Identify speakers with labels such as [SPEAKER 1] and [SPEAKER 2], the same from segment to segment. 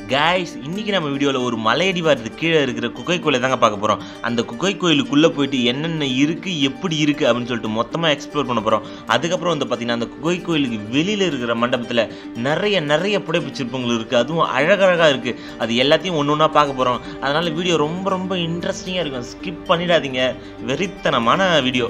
[SPEAKER 1] guys இன்னைக்கு நம்ம வீடியோவில் ஒரு மலையடிவாரத்துக்கு கீழே இருக்கிற குகை கோயிலை தாங்க பார்க்க போகிறோம் அந்த குகை கோயிலுக்குள்ளே போயிட்டு என்னென்ன இருக்குது எப்படி இருக்குது அப்படின்னு சொல்லிட்டு மொத்தமாக எக்ஸ்ப்ளோர் பண்ண போகிறோம் அதுக்கப்புறம் வந்து பார்த்திங்கன்னா அந்த குகை கோயிலுக்கு வெளியில் இருக்கிற மண்டபத்தில் நிறைய நிறைய புடைப்பு சிற்பங்கள் இருக்குது அதுவும் அழகழகாக இருக்குது அது எல்லாத்தையும் ஒன்று ஒன்றா பார்க்க போகிறோம் அதனால் வீடியோ ரொம்ப ரொம்ப இன்ட்ரெஸ்டிங்காக இருக்கும் ஸ்கிப் பண்ணிடாதீங்க வெறித்தனமான வீடியோ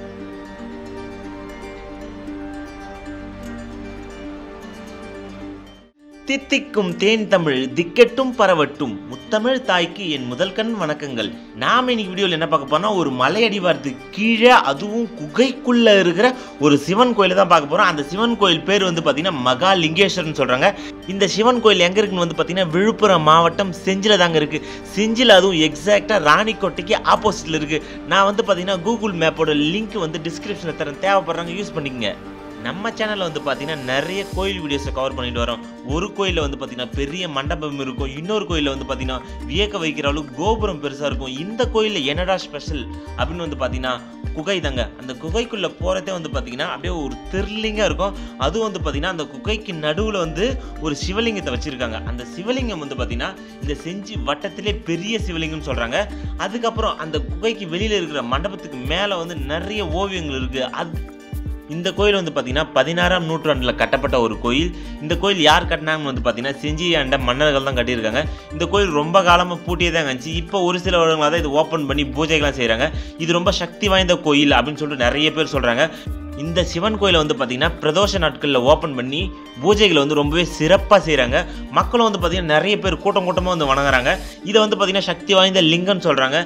[SPEAKER 1] தித்திக்கும் தேன் தமிழ் திக்கெட்டும் பரவட்டும் முத்தமிழ் தாய்க்கு என் முதல் கண் வணக்கங்கள் நாம இன்னைக்கு வீடியோவில் என்ன பார்க்க போறோம்னா ஒரு மலையடிவாரத்துக்கு கீழே அதுவும் குகைக்குள்ள இருக்கிற ஒரு சிவன் கோயிலை தான் பார்க்க போறோம் அந்த சிவன் கோயில் பேர் வந்து பார்த்தீங்கன்னா மகாலிங்கேஸ்வரன் சொல்றாங்க இந்த சிவன் கோயில் எங்க இருக்குன்னு வந்து பார்த்தீங்கன்னா விழுப்புரம் மாவட்டம் செஞ்சில தாங்க இருக்கு செஞ்சில அதுவும் எக்ஸாக்டா ராணிக்கோட்டைக்கு ஆப்போசிட்ல இருக்கு நான் வந்து பார்த்தீங்கன்னா கூகுள் மேப்போட லிங்க் வந்து டிஸ்கிரிப்ஷனில் தரேன் தேவைப்படுறாங்க யூஸ் பண்ணிக்கங்க நம்ம சேனலில் வந்து பார்த்தீங்கன்னா நிறைய கோயில் வீடியோஸை கவர் பண்ணிட்டு வரோம் ஒரு கோயிலில் வந்து பார்த்தீங்கன்னா பெரிய மண்டபம் இருக்கும் இன்னொரு கோயிலில் வந்து பார்த்தீங்கன்னா வியக்க வைக்கிற அளவுக்கு கோபுரம் பெருசாக இருக்கும் இந்த கோயிலில் என்னடா ஸ்பெஷல் அப்படின்னு வந்து பார்த்தீங்கன்னா குகை தாங்க அந்த குகைக்குள்ளே போகிறதே வந்து பார்த்தீங்கன்னா அப்படியே ஒரு த்ரில்லிங்காக இருக்கும் அதுவும் வந்து பார்த்தீங்கன்னா அந்த குகைக்கு நடுவில் வந்து ஒரு சிவலிங்கத்தை வச்சுருக்காங்க அந்த சிவலிங்கம் வந்து பார்த்தீங்கன்னா இந்த செஞ்சி வட்டத்திலே பெரிய சிவலிங்கம்னு சொல்கிறாங்க அதுக்கப்புறம் அந்த குகைக்கு வெளியில் இருக்கிற மண்டபத்துக்கு மேலே வந்து நிறைய ஓவியங்கள் இருக்குது அது இந்த கோயில் வந்து பார்த்தீங்கன்னா பதினாறாம் நூற்றாண்டில் கட்டப்பட்ட ஒரு கோயில் இந்த கோயில் யார் கட்டினாங்கன்னு வந்து பார்த்தீங்கன்னா செஞ்சி ஆண்ட மன்னர்கள் தான் கட்டியிருக்காங்க இந்த கோயில் ரொம்ப காலமாக பூட்டியே தான் இருந்துச்சு இப்போ ஒரு சில வருடங்களாக தான் இது ஓப்பன் பண்ணி பூஜைகள்லாம் செய்கிறாங்க இது ரொம்ப சக்தி வாய்ந்த கோயில் அப்படின்னு சொல்லிட்டு நிறைய பேர் சொல்கிறாங்க இந்த சிவன் கோயிலை வந்து பார்த்தீங்கன்னா பிரதோஷ நாட்களில் ஓப்பன் பண்ணி பூஜைகளை வந்து ரொம்பவே சிறப்பாக செய்கிறாங்க மக்களும் வந்து பார்த்தீங்கன்னா நிறைய பேர் கூட்டம் கூட்டமாக வந்து வணங்குறாங்க இதை வந்து பார்த்தீங்கன்னா சக்தி வாய்ந்த லிங்கம்னு சொல்கிறாங்க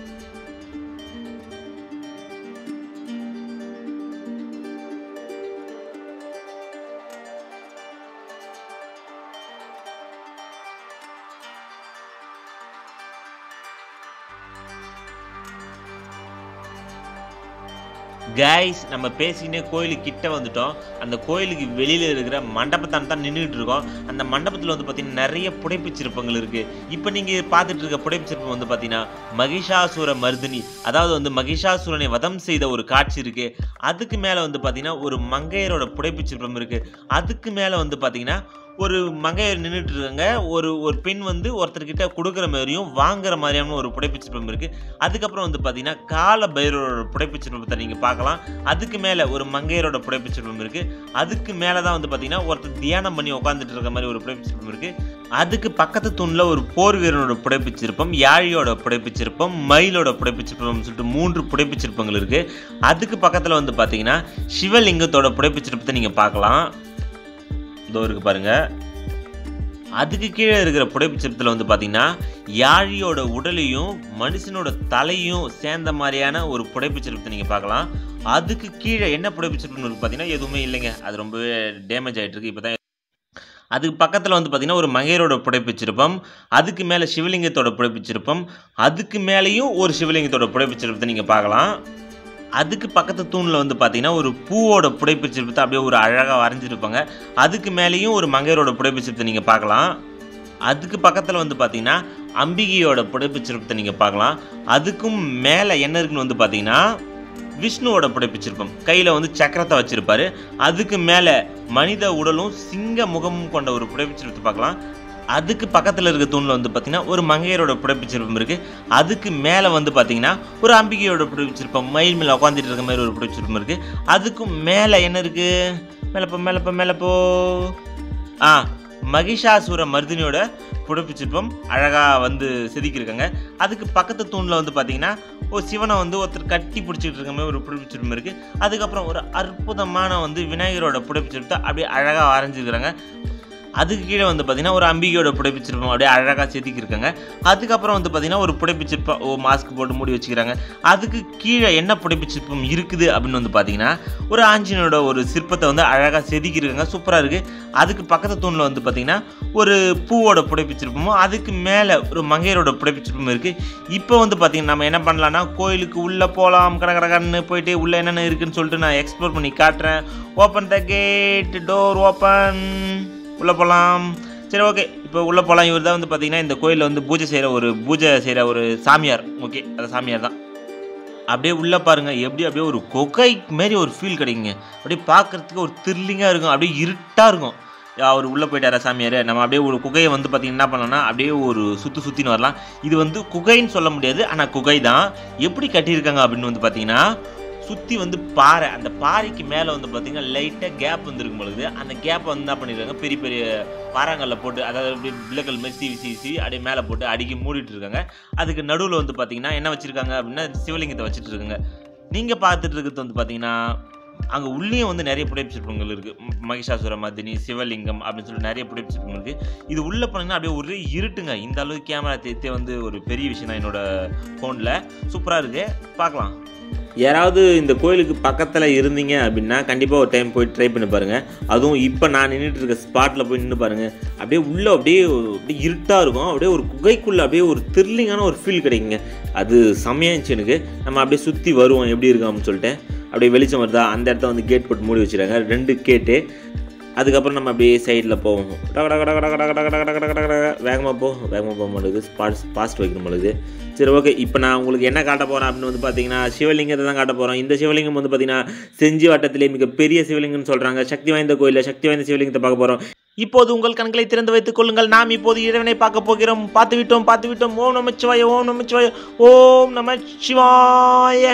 [SPEAKER 1] கைஸ் நம்ம பேசிக்கினே கோயிலுக்கு கிட்ட வந்துட்டோம் அந்த கோயிலுக்கு வெளியில் இருக்கிற மண்டபத்தான் தான் நின்றுட்டு இருக்கோம் அந்த மண்டபத்தில் வந்து பார்த்தீங்கன்னா நிறைய புடைப்பு சிற்பங்கள் இருக்குது இப்போ நீங்கள் பார்த்துட்டு இருக்க புடைப்பு சிற்பம் வந்து பார்த்தீங்கன்னா மகிஷாசுர மர்தினி அதாவது வந்து மகிஷாசுரனை வதம் செய்த ஒரு காட்சி இருக்குது அதுக்கு மேலே வந்து பார்த்தீங்கன்னா ஒரு மங்கையரோட புடைப்பு சிற்பம் இருக்குது அதுக்கு மேலே வந்து பார்த்தீங்கன்னா ஒரு மங்கையர் நின்றுட்டு இருக்காங்க ஒரு ஒரு பெண் வந்து ஒருத்தர்கிட்ட கொடுக்குற மாதிரியும் வாங்குற மாதிரியான ஒரு புடைப்பு சிற்பம் இருக்குது அதுக்கப்புறம் வந்து பார்த்தீங்கன்னா கால பைரவரோட புடைப்பு சிற்பத்தை நீங்கள் பார்க்கலாம் அதுக்கு மேலே ஒரு மங்கையரோட புடைப்பு சிற்பம் இருக்குது அதுக்கு மேலே தான் வந்து பார்த்தீங்கன்னா ஒருத்தர் தியானம் பண்ணி உட்காந்துட்டு இருக்க மாதிரி ஒரு புடைப்பு சிற்பம் இருக்குது அதுக்கு பக்கத்து தூணில் ஒரு போர் வீரனோட புடைப்பு சிற்பம் யாழியோட புடைப்பு சிற்பம் மயிலோட புடைப்பு சிற்பம் சொல்லிட்டு மூன்று புடைப்பு சிற்பங்கள் இருக்குது அதுக்கு பக்கத்தில் வந்து பார்த்தீங்கன்னா சிவலிங்கத்தோட புடைப்பு சிற்பத்தை நீங்கள் பார்க்கலாம் இதோ இருக்கு பாருங்க அதுக்கு கீழே இருக்கிற புடைப்பு சிற்பத்தில் வந்து பார்த்தீங்கன்னா யாழியோட உடலையும் மனுஷனோட தலையும் சேர்ந்த மாதிரியான ஒரு புடைப்பு சிற்பத்தை நீங்கள் பார்க்கலாம் அதுக்கு கீழே என்ன புடைப்பு சிற்பம்னு இருக்கு பார்த்தீங்கன்னா எதுவுமே இல்லைங்க அது ரொம்பவே டேமேஜ் ஆகிட்டு இருக்கு இப்போ தான் அதுக்கு பக்கத்தில் வந்து பார்த்திங்கன்னா ஒரு மகையரோட புடைப்பு சிற்பம் அதுக்கு மேலே சிவலிங்கத்தோட புடைப்பு சிற்பம் அதுக்கு மேலேயும் ஒரு சிவலிங்கத்தோட புடைப்பு சிற்பத்தை நீங்கள் பார்க்கலாம் அதுக்கு பக்கத்து தூணில் வந்து பார்த்தீங்கன்னா ஒரு பூவோட புடைப்பு சிற்பத்தை அப்படியே ஒரு அழகாக வரைஞ்சிருப்பாங்க அதுக்கு மேலேயும் ஒரு மங்கையரோட புடைப்பு சிற்பத்தை நீங்கள் பார்க்கலாம் அதுக்கு பக்கத்தில் வந்து பார்த்தீங்கன்னா அம்பிகையோட புடைப்பு சிற்பத்தை நீங்கள் பார்க்கலாம் அதுக்கும் மேலே என்ன இருக்குன்னு வந்து பார்த்தீங்கன்னா விஷ்ணுவோட புடைப்பு சிற்பம் கையில் வந்து சக்கரத்தை வச்சிருப்பாரு அதுக்கு மேலே மனித உடலும் சிங்க முகமும் கொண்ட ஒரு புடைப்பு சிற்பத்தை பார்க்கலாம் அதுக்கு பக்கத்தில் இருக்க தூணில் வந்து பார்த்தீங்கன்னா ஒரு மங்கையரோட புடைப்பு சிற்பம் இருக்குது அதுக்கு மேலே வந்து பார்த்தீங்கன்னா ஒரு அம்பிகையோட புடைப்பு சிற்பம் மயில் மேலே உட்காந்துட்டு இருக்க மாதிரி ஒரு புடைப்பு சிற்பம் இருக்குது அதுக்கும் மேலே என்ன இருக்குது மேலப்போ மேலப்போ மேலப்போ ஆ மகிஷாசுர மர்தினியோட புடைப்பு சிற்பம் அழகாக வந்து செதுக்கியிருக்காங்க அதுக்கு பக்கத்து தூணில் வந்து பார்த்தீங்கன்னா ஒரு சிவனை வந்து ஒருத்தர் கட்டி பிடிச்சிட்டு இருக்க மாதிரி ஒரு புடைப்பு சிற்பம் இருக்குது அதுக்கப்புறம் ஒரு அற்புதமான வந்து விநாயகரோட புடைப்பு சிற்பத்தை அப்படியே அழகாக வரைஞ்சிருக்கிறாங்க அதுக்கு கீழே வந்து பார்த்தீங்கன்னா ஒரு அம்பிகையோட புடைப்பு சிற்பம் அப்படியே அழகாக செதுக்கியிருக்காங்க அதுக்கப்புறம் வந்து பார்த்தீங்கன்னா ஒரு புடைப்பு சிற்பம் ஓ மாஸ்க் போட்டு மூடி வச்சுக்கிறாங்க அதுக்கு கீழே என்ன புடைப்பு சிற்பம் இருக்குது அப்படின்னு வந்து பார்த்தீங்கன்னா ஒரு ஆஞ்சனோட ஒரு சிற்பத்தை வந்து அழகாக செதுக்கியிருக்காங்க சூப்பராக இருக்குது அதுக்கு பக்கத்து தூணில் வந்து பார்த்தீங்கன்னா ஒரு பூவோட புடைப்பு சிற்பமும் அதுக்கு மேலே ஒரு மங்கையரோட புடைப்பு சிற்பமும் இருக்குது இப்போ வந்து பார்த்தீங்கன்னா நம்ம என்ன பண்ணலாம்னா கோயிலுக்கு உள்ளே போகலாம் கட கடகடன்னு போயிட்டு உள்ளே என்னென்ன இருக்குன்னு சொல்லிட்டு நான் எக்ஸ்ப்ளோர் பண்ணி காட்டுறேன் open the gate door open உள்ளே போகலாம் சரி ஓகே இப்போ உள்ளே போகலாம் இவர் தான் வந்து பார்த்தீங்கன்னா இந்த கோயிலில் வந்து பூஜை செய்கிற ஒரு பூஜை செய்கிற ஒரு சாமியார் ஓகே அது சாமியார் தான் அப்படியே உள்ளே பாருங்க எப்படி அப்படியே ஒரு கொகை மாரி ஒரு ஃபீல் கிடைக்குங்க அப்படியே பார்க்கறதுக்கு ஒரு த்ரில்லிங்காக இருக்கும் அப்படியே இருட்டாக இருக்கும் அவர் உள்ளே போயிட்டாரா சாமியார் நம்ம அப்படியே ஒரு குகையை வந்து பார்த்திங்கன்னா என்ன பண்ணலாம்னா அப்படியே ஒரு சுற்றி சுற்றின்னு வரலாம் இது வந்து குகைன்னு சொல்ல முடியாது ஆனால் குகை தான் எப்படி கட்டியிருக்காங்க அப்படின்னு வந்து பார்த்தீங்கன்னா சுற்றி வந்து பாறை அந்த பாறைக்கு மேலே வந்து பார்த்தீங்கன்னா லைட்டாக கேப் வந்துருக்கும் பொழுது அந்த கேப்பை வந்து என்ன பண்ணியிருக்காங்க பெரிய பெரிய பாறாங்கல்ல போட்டு அதாவது அப்படியே வில்லக்கல் மாதிரி சீவி சீவி சீவி அப்படியே மேலே போட்டு அடிக்கி மூடிட்டு இருக்காங்க அதுக்கு நடுவில் வந்து பார்த்தீங்கன்னா என்ன வச்சுருக்காங்க அப்படின்னா சிவலிங்கத்தை வச்சுட்டு இருக்காங்க நீங்கள் பார்த்துட்டு இருக்கிறது வந்து பார்த்தீங்கன்னா அங்கே உள்ளேயும் வந்து நிறைய புடைப்பு சிற்பங்கள் இருக்குது மகிஷாசுர மதினி சிவலிங்கம் அப்படின்னு சொல்லி நிறைய புடைப்பு சிற்பங்கள் இருக்குது இது உள்ளே போனீங்கன்னா அப்படியே ஒரே இருட்டுங்க இந்த அளவுக்கு கேமரா தேத்தே வந்து ஒரு பெரிய விஷயம் தான் என்னோட ஃபோனில் சூப்பராக இருக்குது பார்க்கலாம் யாராவது இந்த கோயிலுக்கு பக்கத்தில் இருந்தீங்க அப்படின்னா கண்டிப்பாக ஒரு டைம் போய் ட்ரை பண்ணி பாருங்கள் அதுவும் இப்போ நான் நின்றுட்டு இருக்க ஸ்பாட்டில் போய் நின்று பாருங்கள் அப்படியே உள்ளே அப்படியே அப்படியே இருட்டாக இருக்கும் அப்படியே ஒரு குகைக்குள்ளே அப்படியே ஒரு த்ரில்லிங்கான ஒரு ஃபீல் கிடைக்குங்க அது செம்மையா இருந்துச்சு எனக்கு நம்ம அப்படியே சுற்றி வருவோம் எப்படி இருக்கும் அப்படின்னு சொல்லிட்டு அப்படியே வெளிச்சம் வருதா அந்த இடத்த வந்து கேட் போட்டு மூடி வச்சுருக்காங்க ரெண்டு கேட்டு அதுக்கப்புறம் நம்ம அப்படியே சைடில் போவோம் டக டக டக டக டக டக டக டக டக டக வேகமாக போ வேகமாக போக மாட்டேங்குது ஸ்பாட் பாஸ்ட் வைக்கணும் பொழுது சரி ஓகே இப்போ நான் உங்களுக்கு என்ன காட்ட போகிறேன் அப்படின்னு வந்து பார்த்தீங்கன்னா சிவலிங்கத்தை தான் காட்ட போகிறோம் இந்த சிவலிங்கம் வந்து பார்த்தீங்கன்னா செஞ்சி வட்டத்திலே மிகப்பெரிய சிவலிங்கம்னு சொல்கிறாங்க சக்தி வாய்ந்த கோயிலில் சக்தி வாய்ந்த சிவலிங்கத்தை பார்க்க போகிறோம் இப்போது உங்கள் கண்களை திறந்து வைத்துக் கொள்ளுங்கள் நாம் இப்போது இறைவனை பார்க்க போகிறோம் பார்த்து விட்டோம் பார்த்து விட்டோம் ஓம் நமச்சிவாய ஓம் நமச்சிவாய ஓம் நமச்சிவாய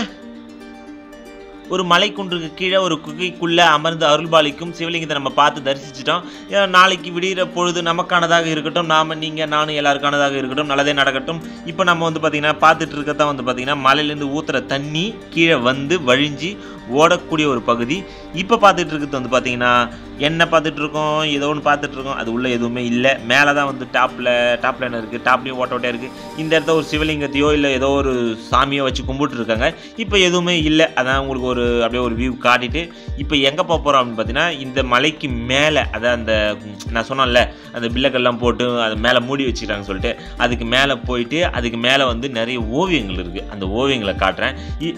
[SPEAKER 1] ஒரு மலைக்குன்றுக்கு கீழே ஒரு குகைக்குள்ளே அமர்ந்து அருள்பாலிக்கும் சிவலிங்கத்தை நம்ம பார்த்து தரிசிச்சிட்டோம் ஏன்னா நாளைக்கு விடிகிற பொழுது நமக்கானதாக இருக்கட்டும் நாம் நீங்கள் நானும் எல்லாருக்கானதாக இருக்கட்டும் நல்லதே நடக்கட்டும் இப்போ நம்ம வந்து பார்த்திங்கன்னா பார்த்துட்டு இருக்கதான் வந்து பார்த்திங்கன்னா மலையிலேருந்து ஊற்றுற தண்ணி கீழே வந்து வழிஞ்சு ஓடக்கூடிய ஒரு பகுதி இப்போ பார்த்துட்டு இருக்கிறது வந்து பார்த்தீங்கன்னா என்ன பார்த்துட்டு இருக்கோம் ஏதோ ஒன்று பார்த்துட்டு இருக்கோம் அது உள்ளே எதுவுமே இல்லை மேலே தான் வந்து டாப்பில் டாப்பில் என்ன இருக்குது டாப்லேயும் ஓட்ட ஓட்டையாக இருக்குது இந்த இடத்த ஒரு சிவலிங்கத்தையோ இல்லை ஏதோ ஒரு சாமியோ வச்சு கும்பிட்டு இருக்காங்க இப்போ எதுவுமே இல்லை அதான் உங்களுக்கு ஒரு அப்படியே ஒரு வியூ காட்டிட்டு இப்போ எங்கே போக போகிறோம் அப்படின்னு பார்த்தீங்கன்னா இந்த மலைக்கு மேலே அதான் அந்த ம், நான் சொன்னேன்ல அந்த பில்லக்கெல்லாம் போட்டு அது மேலே மூடி வச்சுக்கிறாங்க சொல்லிட்டு அதுக்கு மேலே போயிட்டு அதுக்கு மேலே வந்து நிறைய ஓவியங்கள் இருக்குது அந்த ஓவியங்களை காட்டுறேன் இ-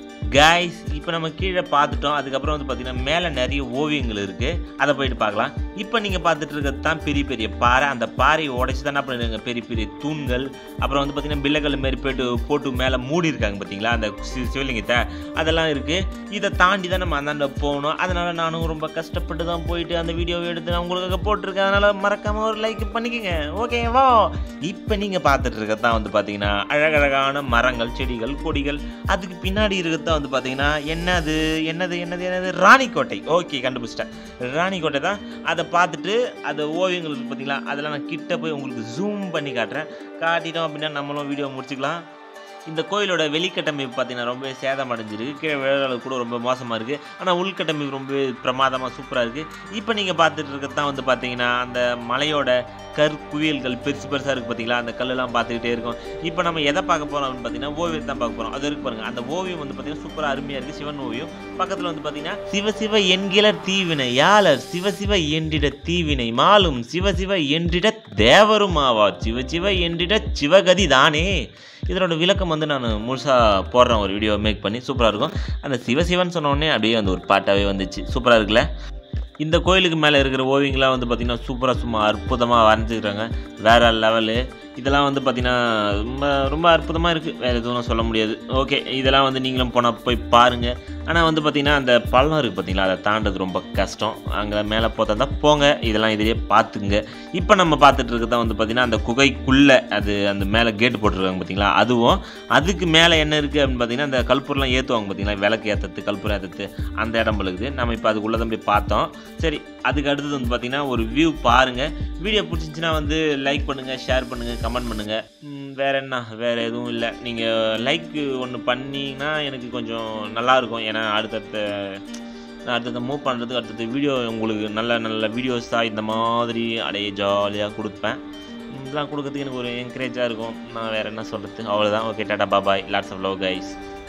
[SPEAKER 1] கைஸ் இப்போ நம்ம கீழே பார்த்துட்டோம் அதுக்கப்புறம் வந்து பார்த்தீங்கன்னா மேலே நிறைய ஓவியங்கள் இருக்குது அதை போயிட்டு பார்க்கலாம் இப்போ நீங்கள் பார்த்துட்டு இருக்கிறது தான் பெரிய பெரிய பாறை அந்த பாறையை உடைச்சி தான் என்ன பண்ணிருக்காங்க பெரிய பெரிய தூண்கள் அப்புறம் வந்து பார்த்தீங்கன்னா பிள்ளைகள் மாரி போயிட்டு போட்டு மேலே மூடி இருக்காங்க பார்த்தீங்களா அந்த சி- சிவலிங்கத்தை அதெல்லாம் இருக்குது இதை தாண்டி தான் நம்ம அந்தாண்ட போகணும் அதனால் நானும் ரொம்ப கஷ்டப்பட்டு தான் போயிட்டு அந்த வீடியோவை எடுத்து நான் உங்களுக்காக போட்டிருக்கேன் அதனால் மறக்காமல் ஒரு லைக் பண்ணிக்கோங்க ஓகேவா இப்போ நீங்கள் பார்த்துட்டு இருக்கிறது தான் வந்து பார்த்தீங்கன்னா அழகழகான மரங்கள் செடிகள் கொடிகள் அதுக்கு பின்னாடி இருக்கிறது தான் வந்து பார்த்தீங்கன்னா என்னது என்னது என்னது என்னது ராணிக்கோட்டை ஓகே கண்டுபிடிச்சிட்டேன் ராணிக்கோட்டை தான் அதை பார்த்துட்டு அந்த ஓவியங்கள் இருக்கு பார்த்தீங்களா அதெல்லாம் நான் கிட்ட போய் உங்களுக்கு ஜூம் பண்ணி காட்டுறேன் காட்டிட்டோம் அப்படின்னா நம்மளும் வீடியோ முடிச்சுக்கலாம் இந்த கோயிலோட வெளிக்கட்டமைப்பு பார்த்தீங்கன்னா ரொம்ப சேதம் அடைஞ்சிருக்கு கீழே விழுற அளவுக்கு கூட ரொம்ப மோசமாக இருக்குது ஆனால் உள்கட்டமைப்பு ரொம்ப பிரமாதமாக சூப்பராக இருக்குது இப்போ நீங்கள் பார்த்துட்டு இருக்கிறது தான் வந்து பார்த்தீங்கன்னா அந்த மலையோட கற்குவியல்கள் பெருசு பெருசாக இருக்குது பார்த்தீங்களா அந்த கல்லெல்லாம் பார்த்துக்கிட்டே இருக்கும் இப்போ நம்ம எதை பார்க்க போகிறோம் அப்படின்னு பார்த்தீங்கன்னா ஓவியத்தை தான் பார்க்க போகிறோம் அது இருக்கு பாருங்க அந்த ஓவியம் வந்து பார்த்தீங்கன்னா சூப்பராக அருமையாக இருக்குது சிவன் ஓவியம் பக்கத்தில் வந்து பார்த்தீங்கன்னா சிவசிவ என்கிலர் தீவினை யாழர் சிவசிவ என்றிட தீவினை மாலும் சிவசிவ என்றிட தேவரும் ஆவார் சிவசிவ என்றிட சிவகதி தானே இதனோட விளக்கம் வந்து நான் முழுசாக போடுறேன் ஒரு வீடியோ மேக் பண்ணி சூப்பராக இருக்கும் அந்த சிவசிவன் சொன்ன உடனே அப்படியே அந்த ஒரு பாட்டாகவே வந்துச்சு சூப்பராக இருக்குல்ல இந்த கோயிலுக்கு மேலே இருக்கிற ஓவியங்கள்லாம் வந்து பார்த்திங்கன்னா சூப்பராக சும்மா அற்புதமாக வரைஞ்சிக்கிறாங்க வேறு லெவலு இதெல்லாம் வந்து பார்த்திங்கன்னா ரொம்ப ரொம்ப அற்புதமாக இருக்குது வேறு எதுவும் சொல்ல முடியாது ஓகே இதெல்லாம் வந்து நீங்களும் போனால் போய் பாருங்கள் ஆனால் வந்து பார்த்திங்கன்னா அந்த பள்ளம் இருக்குது பார்த்தீங்களா அதை தாண்டது ரொம்ப கஷ்டம் அங்கே மேலே போத்தா தான் போங்க இதெல்லாம் இதிலேயே பார்த்துங்க இப்போ நம்ம பார்த்துட்டு இருக்கிறது வந்து பார்த்திங்கன்னா அந்த குகைக்குள்ளே அது அந்த மேலே கேட்டு போட்டிருக்காங்க பார்த்தீங்களா அதுவும் அதுக்கு மேலே என்ன இருக்குது அப்படின்னு பார்த்தீங்கன்னா அந்த கல்பூர்லாம் ஏற்றுவாங்க பார்த்தீங்களா விளக்கு ஏற்றுறது கல்பூரம் ஏற்றுறது அந்த இடம் இருக்குது நம்ம இப்போ அதுக்குள்ளே தான் போய் பார்த்தோம் சரி அதுக்கு அடுத்தது வந்து பார்த்தீங்கன்னா ஒரு வியூ பாருங்கள் வீடியோ பிடிச்சிச்சின்னா வந்து லைக் பண்ணுங்கள் ஷேர் பண்ணுங்கள் கமெண்ட் பண்ணுங்கள் வேறு என்ன வேறு எதுவும் இல்லை நீங்கள் லைக் ஒன்று பண்ணிங்கன்னா எனக்கு கொஞ்சம் நல்லாயிருக்கும் ஏன்னா அடுத்தடுத்த நான் அடுத்தது மூவ் பண்ணுறதுக்கு அடுத்தது வீடியோ உங்களுக்கு நல்ல நல்ல வீடியோஸாக இந்த மாதிரி அப்படியே ஜாலியாக கொடுப்பேன் இதெல்லாம் கொடுக்கறதுக்கு எனக்கு ஒரு என்கரேஜாக இருக்கும் நான் வேறு என்ன சொல்கிறது அவ்வளோதான் okay tata bye bye lots of love guys